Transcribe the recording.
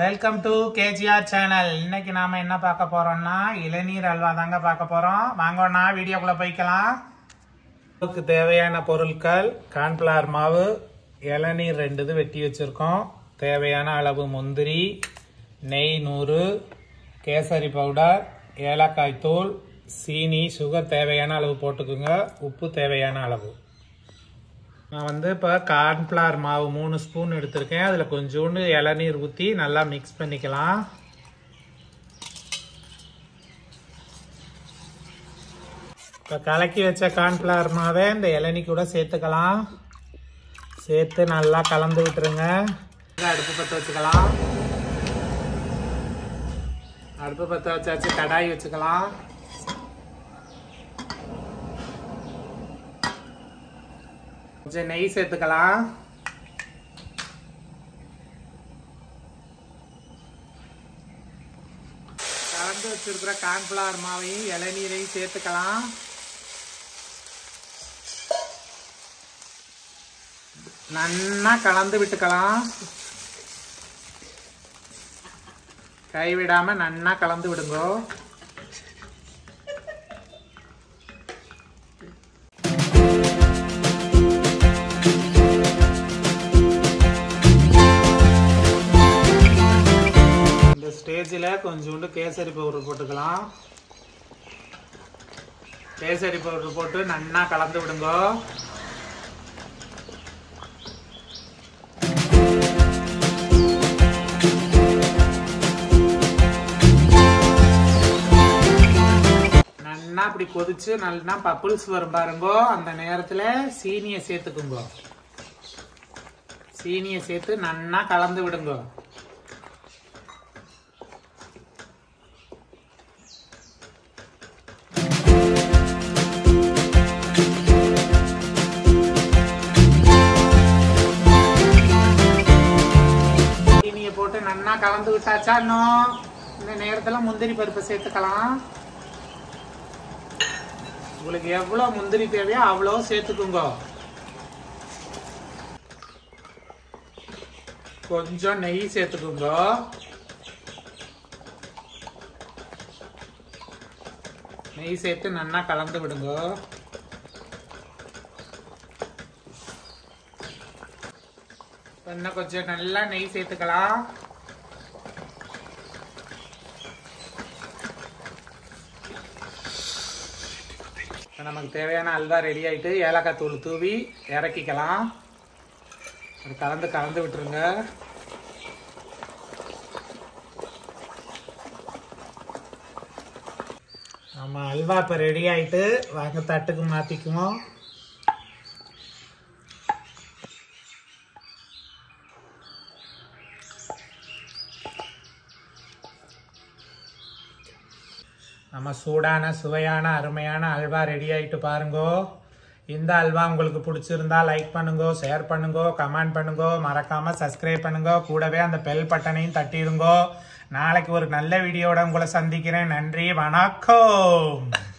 welcome to KGR channel இன்னைக்கு நாம என்ன பார்க்க போறோம்னா இளநீர் அல்வா தாங்க பார்க்க போறோம் வாங்கண்ணா வீடியோக்குள்ள போய்க்கலாம் அதுக்கு தேவையான பொருட்கள் கார்ன்ஃபிளவர் மாவு இளநீர் ரெண்டு இது வெட்டி வச்சிருக்கோம் தேவையான அளவு முந்திரி நெய் நூறு கேசரி பவுடர் ஏலக்காய் தூள் சீனி சுகர் தேவையான அளவு போட்டுக்குங்க உப்பு தேவையான அளவு நான் வந்து இப்போ கார்ன்ஃப்ளவர் மாவு மூணு ஸ்பூன் எடுத்திருக்கேன் அதில் கொஞ்சோண்டு இளநீர் ஊற்றி நல்லா மிக்ஸ் பண்ணிக்கலாம் இப்போ கலக்கி வச்ச கார்ன்ஃப்ளவர் மாவை இந்த இளநீ கூட சேர்த்துக்கலாம் சேர்த்து நல்லா கலந்து விட்டுருங்க அடுப்பு பற்ற வச்சுக்கலாம் அடுப்பு பற்ற வச்சாச்சு கடாய் வச்சுக்கலாம் கொஞ்சம் நெய் சேர்த்துக்கலாம் கலந்து வச்சிருக்கிற கார்ன்ஃபிளவர் மாவையும் இளநீரையும் சேர்த்துக்கலாம் நன்னா கலந்து விட்டுக்கலாம் கைவிடாம நன்னா கலந்து விடுங்கோ இந்த ஸ்டேஜில் கொஞ்சோண்டு கேசரி பவுடர் போட்டுக்கலாம் கேசரி பவுடர் போட்டு நன்னா கலந்து விடுங்க நன்னா அப்படி கொதிச்சு நல்லா பப்புள்ஸ் வரும் பாருங்கோ அந்த நேரத்தில் சீனியை சேர்த்துக்குங்க சீனியை சேர்த்து நன்னா கலந்து விடுங்க சீனியை போட்டு நன்னா கலந்து விட்டாச்சா இன்னும் இந்த நேரத்துல முந்திரி பருப்பு சேர்த்துக்கலாம் உங்களுக்கு எவ்வளவு முந்திரி தேவையோ அவ்வளோ சேர்த்துக்குங்க கொஞ்சம் நெய் சேர்த்துக்குங்க நெய் சேர்த்து நன்னா கலந்து விடுங்க இன்னும் கொஞ்சம் நல்லா நெய் சேர்த்துக்கலாம் இப்ப நமக்கு தேவையான அல்வா ரெடி ஆயிட்டு ஏலக்காய் தூள் தூவி இறக்கிக்கலாம் அது கலந்து கலந்து விட்டுருங்க நம்ம அல்வா இப்போ ரெடி ஆயிட்டு வாங்க தட்டுக்கு மாற்றிக்குவோம் நம்ம சூடான சுவையான அருமையான அல்வா ரெடி ஆயிட்டு பாருங்கோ இந்த அல்வா உங்களுக்கு பிடிச்சிருந்தா லைக் பண்ணுங்க ஷேர் பண்ணுங்க கமெண்ட் பண்ணுங்க மறக்காம சப்ஸ்கிரைப் பண்ணுங்க கூடவே அந்த பெல் பட்டனையும் தட்டிடுங்கோ நாளைக்கு ஒரு நல்ல வீடியோட உங்களை சந்திக்கிறேன் நன்றி வணக்கம்